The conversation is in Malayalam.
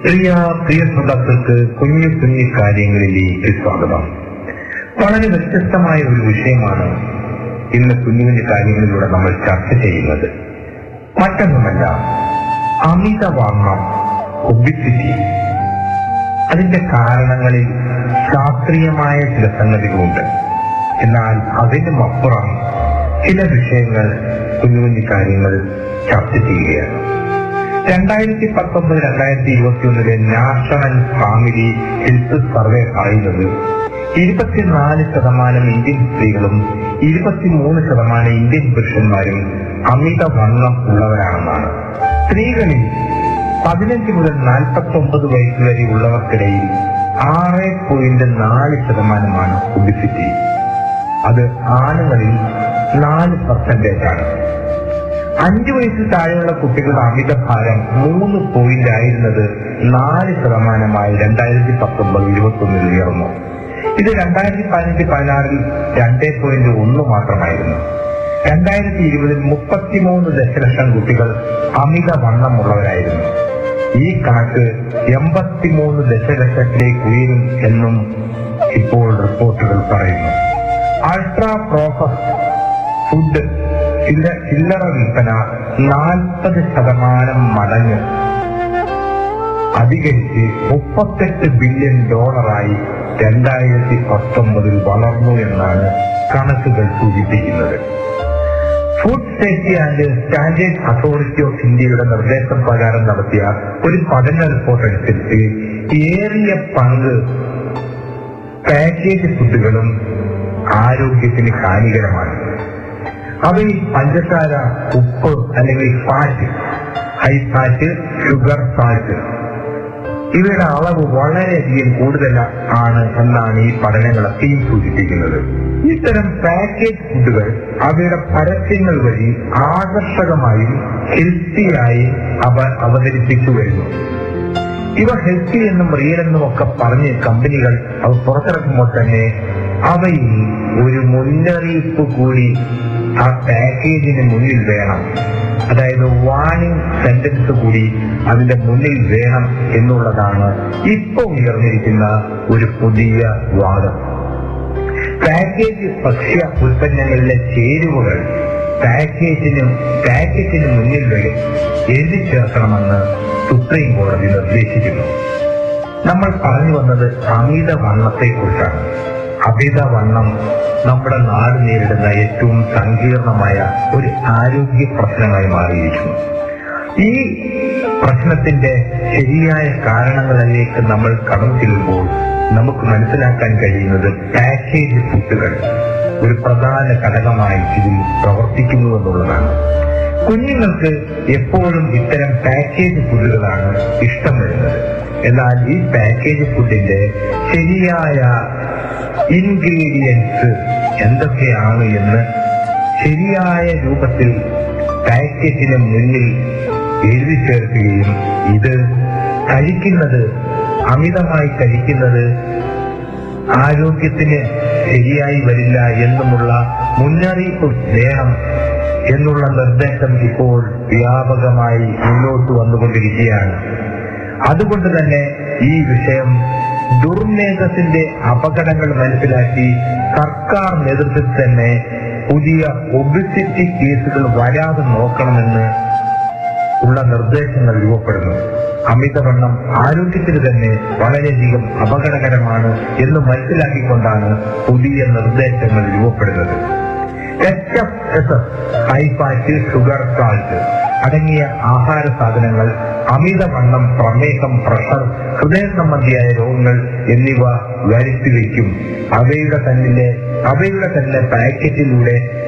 പ്രിയ പ്രിയ ശ്രോതാക്കൾക്ക് കുഞ്ഞു കുഞ്ഞു കാര്യങ്ങളിലേക്ക് സ്വാഗതം വളരെ വ്യത്യസ്തമായ ഒരു വിഷയമാണ് ഇന്ന് കുഞ്ഞു കുഞ്ഞു കാര്യങ്ങളിലൂടെ നമ്മൾ ചർച്ച ചെയ്യുന്നത് മറ്റൊന്നുമല്ല അമിതവണ്ണം ഒബിസിറ്റി അതിന്റെ കാരണങ്ങളിൽ ശാസ്ത്രീയമായ ചില സംഗതികളുണ്ട് എന്നാൽ അതിനും അപ്പുറം ചില വിഷയങ്ങൾ കുഞ്ഞു കുഞ്ഞു കാര്യങ്ങൾ ചർച്ച ചെയ്യുകയാണ് രണ്ടായിരത്തി പത്തൊമ്പത് രണ്ടായിരത്തി ഇരുപത്തി ഒന്നിലെ നാഷണൽ ഫാമിലി ഹെൽത്ത് സർവേ പറയുന്നത് ഇരുപത്തിനാല് ശതമാനം ഇന്ത്യൻ സ്ത്രീകളും ഇരുപത്തിമൂന്ന് ശതമാനം ഇന്ത്യൻ പുരുഷന്മാരും അമിതവണ്ണം ഉള്ളവരാണെന്നാണ് സ്ത്രീകളിൽ പതിനഞ്ച് മുതൽ നാൽപ്പത്തി ഒമ്പത് വയസ്സ് വരെ ഉള്ളവർക്കിടയിൽ ആറ് പോയിന്റ് നാല് ശതമാനമാണ് ഒബിസിറ്റി അത് ആണുങ്ങളിൽ നാല് പെർസെന്റേജ് ആണ് അഞ്ചു വയസ്സിൽ താഴെയുള്ള കുട്ടികളുടെ അമിതഭാരം മൂന്ന് പോയിന്റ് ആയിരുന്നത് നാല് ശതമാനമായി രണ്ടായിരത്തി പത്തൊമ്പത് ഇരുപത്തി ഒന്നിൽ ഉയർന്നു ഇത് രണ്ടായിരത്തി പതിനഞ്ച് പതിനാറിൽ രണ്ടേ പോയിന്റ് ഒന്ന് മാത്രമായിരുന്നു രണ്ടായിരത്തി ഇരുപതിൽ മുപ്പത്തിമൂന്ന് ദശലക്ഷം കുട്ടികൾ അമിതവണ്ണമുള്ളവരായിരുന്നു ഈ കണക്ക് എൺപത്തിമൂന്ന് ദശലക്ഷത്തിലേക്ക് ഉയരും എന്നും ഇപ്പോൾ റിപ്പോർട്ടുകൾ പറയുന്നു അൾട്രാ പ്രോസസ്ഡ് ഫുഡ് ചില്ല ചില്ലറ വിൽപ്പന നാൽപ്പത് ശതമാനം മടങ്ങ് അധികരിച്ച് മുപ്പത്തെട്ട് ബില്യൺ ഡോളറായി രണ്ടായിരത്തി പത്തൊമ്പതിൽ വളർന്നു എന്നാണ് കണക്കുകൾ സൂചിപ്പിക്കുന്നത് food safety and standard authority of ഇന്ത്യയുടെ നിർദ്ദേശപ്രകാരം നടത്തിയ ഒരു പഠന റിപ്പോർട്ട് അനുസരിച്ച് ഏറിയ പങ്ക് പാക്കേജ് ഫുഡുകളും ആരോഗ്യത്തിന് ഹാനികരമാണ് അവയിൽ പഞ്ചസാര ഉപ്പ് അല്ലെങ്കിൽ fat high fat sugar fat ഇവയുടെ അളവ് വളരെയധികം കൂടുതൽ ആണ് എന്നാണ് ഈ പഠനങ്ങളൊക്കെയും സൂചിപ്പിക്കുന്നത് ഇത്തരം പാക്കേജ് ഫുഡുകൾ അവയുടെ പരസ്യങ്ങൾ വഴി ആകർഷകമായും ഹെൽത്തിയായി അവ അവതരിപ്പിച്ചു വരുന്നു ഇവ ഹെൽത്തി എന്നും റിയൽ എന്നും ഒക്കെ പറഞ്ഞ് കമ്പനികൾ അവ പുറത്തിറക്കുമ്പോൾ തന്നെ അവയിൽ ഒരു മുന്നറിയിപ്പ് കൂടി ആ പാക്കേജിന് മുന്നിൽ വേണം അതായത് വാണിംഗ് സെന്റൻസ് കൂടി അതിന്റെ മുന്നിൽ വേണം എന്നുള്ളതാണ് ഇപ്പോൾ ഉയർന്നിരിക്കുന്ന ഒരു പുതിയ വാദം പാക്കേജ് ഭക്ഷ്യ ഉൽപ്പന്നങ്ങളിലെ ചേരുവകൾ പാക്കേജിനും പാക്കറ്റിന് മുന്നിൽ വരെ എഴുതി ചേർക്കണമെന്ന് സുപ്രീം കോടതി നിർദ്ദേശിക്കുന്നു നമ്മൾ പറഞ്ഞു വന്നത് അമിതവണ്ണത്തെ കുറിച്ചാണ് അമിതവണ്ണം നമ്മുടെ നാട് നേരിടുന്ന ഏറ്റവും സങ്കീർണമായ ഒരു ആരോഗ്യ പ്രശ്നമായി മാറിയിരിക്കുന്നു ഈ പ്രശ്നത്തിന്റെ ശരിയായ കാരണങ്ങളിലേക്ക് നമ്മൾ കടന്നു ചെല്ലുമ്പോൾ നമുക്ക് മനസ്സിലാക്കാൻ കഴിയുന്നത് പാക്കേജ് ഫുഡുകൾ ഒരു പ്രധാന ഘടകമായി ഇതിൽ പ്രവർത്തിക്കുന്നു എന്നുള്ളതാണ് കുഞ്ഞുങ്ങൾക്ക് എപ്പോഴും ഇത്തരം പാക്കേജ് ഫുഡുകളാണ് ഇഷ്ടം വരുന്നത് എന്നാൽ ഈ പാക്കേജ് ഫുഡിന്റെ ശരിയായ ഇൻഗ്രീഡിയൻസ് എന്തൊക്കെയാണ് എന്ന് ശരിയായ രൂപത്തിൽ പാക്കറ്റിന് മുന്നിൽ എഴുതി ചേർക്കുകയും ഇത് കഴിക്കുന്നത് അമിതമായി കഴിക്കുന്നത് ആരോഗ്യത്തിന് ശരിയായി വരില്ല എന്നുമുള്ള മുന്നറിയിപ്പ് വേണം എന്നുള്ള നിർദ്ദേശം ഇപ്പോൾ വ്യാപകമായി മുന്നോട്ട് വന്നുകൊണ്ടിരിക്കുകയാണ് അതുകൊണ്ട് തന്നെ ഈ വിഷയം ദുർമേധത്തിന്റെ അപകടങ്ങൾ മനസ്സിലാക്കി സർക്കാർ നേതൃത്വത്തിൽ തന്നെ പുതിയ ഒബിസിറ്റി കേസുകൾ വരാതെ നോക്കണമെന്ന് ഉള്ള നിർദ്ദേശങ്ങൾ രൂപപ്പെടുന്നു അമിതവണ്ണം ആരോഗ്യത്തിന് തന്നെ വളരെയധികം അപകടകരമാണ് എന്ന് മനസ്സിലാക്കിക്കൊണ്ടാണ് പുതിയ നിർദ്ദേശങ്ങൾ രൂപപ്പെടുന്നത് H F S S high fat sugar salt അടങ്ങിയ ആഹാര സാധനങ്ങൾ അമിതവണ്ണം പ്രമേഹം പ്രഷർ ഹൃദയ സംബന്ധിയായ രോഗങ്ങൾ എന്നിവ വരുത്തിവെക്കും അവയുടെ തന്നെ അവയുടെ തന്നെ പാക്കറ്റിലൂടെ